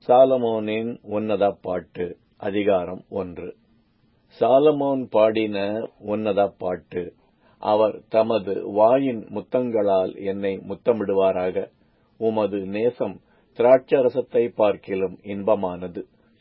சாலமோனின் உன்னத பாட்டு அதிகாரம் ஒன்று சாலமோன் பாடின உன்னத பாட்டு அவர் தமது வாயின் முத்தங்களால் என்னை முத்தமிடுவாராக உமது நேசம் திராட்சரசத்தை பார்க்கிலும் இன்பமானது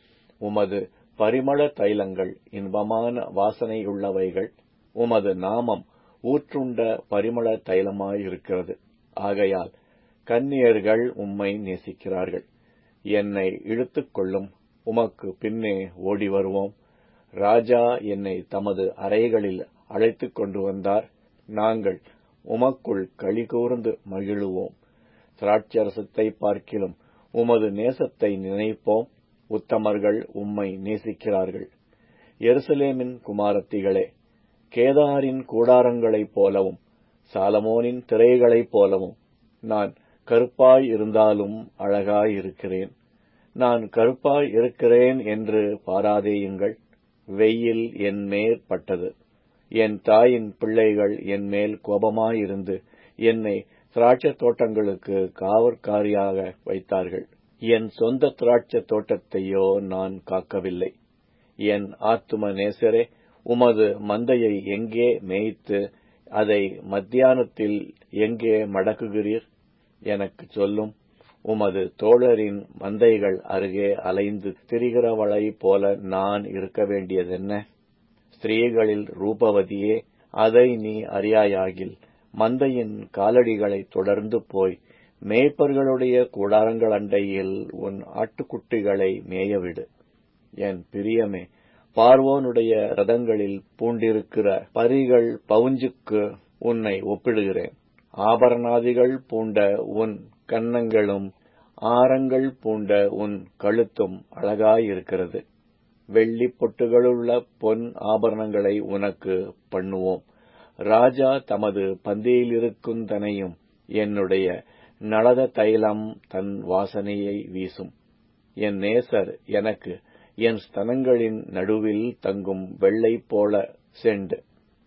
உமது பரிமள தைலங்கள் இன்பமான வாசனையுள்ளவைகள் உமது நாமம் ஊற்றுண்ட பரிமள தைலமாயிருக்கிறது ஆகையால் கன்னியர்கள் உம்மை நேசிக்கிறார்கள் என்னை இழுத்துக் கொள்ளும் உமக்கு பின்னே ஓடி வருவோம் ராஜா என்னை தமது அறைகளில் அழைத்துக் கொண்டு வந்தார் நாங்கள் உமக்குள் களிகூர்ந்து மகிழுவோம் திராட்சரசத்தை பார்க்கிலும் உமது நேசத்தை நினைப்போம் உத்தமர்கள் உம்மை நேசிக்கிறார்கள் எருசலேமின் குமாரத்திகளே கேதாரின் கூடாரங்களைப் போலவும் சாலமோனின் திரைகளைப் போலவும் நான் கருப்பாய் இருந்தாலும் அழகாயிருக்கிறேன் நான் கருப்பாய் இருக்கிறேன் என்று பாராதேயுங்கள் வெயில் என் மேற் பட்டது என் தாயின் பிள்ளைகள் என் மேல் கோபமாயிருந்து என்னை திராட்சத் தோட்டங்களுக்கு காவற்காரியாக வைத்தார்கள் என் சொந்த திராட்சத் தோட்டத்தையோ நான் காக்கவில்லை என் ஆத்தும நேசரே உமது மந்தையை எங்கே மேய்த்து அதை மத்தியானத்தில் எங்கே மடக்குகிறீர் எனக்கு சொல்லும் உமது தோழரின் மந்தைகள் அருகே அலைந்து திரிகிறவளைப் போல நான் இருக்க வேண்டியதென்ன ஸ்திரீகளில் ரூபவதியே அதை நீ அறியாயாகில் மந்தையின் காலடிகளை தொடர்ந்து போய் மேய்ப்பர்களுடைய கூடாரங்கள் அண்டையில் உன் ஆட்டுக்குட்டிகளை மேயவிடு என் பிரியமே பார்வோனுடைய ரதங்களில் பூண்டிருக்கிற பரிகள் பவுஞ்சுக்கு உன்னை ஒப்பிடுகிறேன் ஆபரணாதிகள் பூண்ட உன் கன்னங்களும் ஆரங்கள் பூண்ட உன் கழுத்தும் அழகாயிருக்கிறது வெள்ளி பொட்டுகளுள்ள பொன் ஆபரணங்களை உனக்கு பண்ணுவோம் ராஜா தமது பந்தியிலிருக்குந்தனையும் என்னுடைய நளத தைலம் தன் வாசனையை வீசும் என் நேசர் எனக்கு என் ஸ்தனங்களின் நடுவில் தங்கும் வெள்ளை போல செண்டு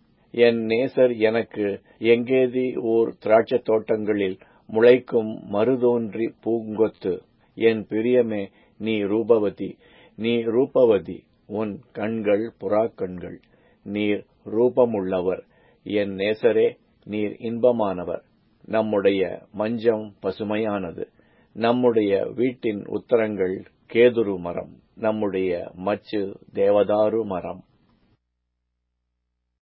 என் நேசர் எனக்கு எங்கேதி ஊர் திராட்சத் தோட்டங்களில் முளைக்கும் மறுதோன்றி பூங்கொத்து என் பிரியமே நீ ரூபவதி நீ ரூபவதி உன் கண்கள் புறாக்கண்கள் நீர் ரூபமுள்ளவர் என் நேசரே நீர் இன்பமானவர் நம்முடைய மஞ்சம் பசுமையானது நம்முடைய வீட்டின் உத்தரங்கள் கேதுரு மரம் நம்முடைய மச்சு தேவதாரு மரம்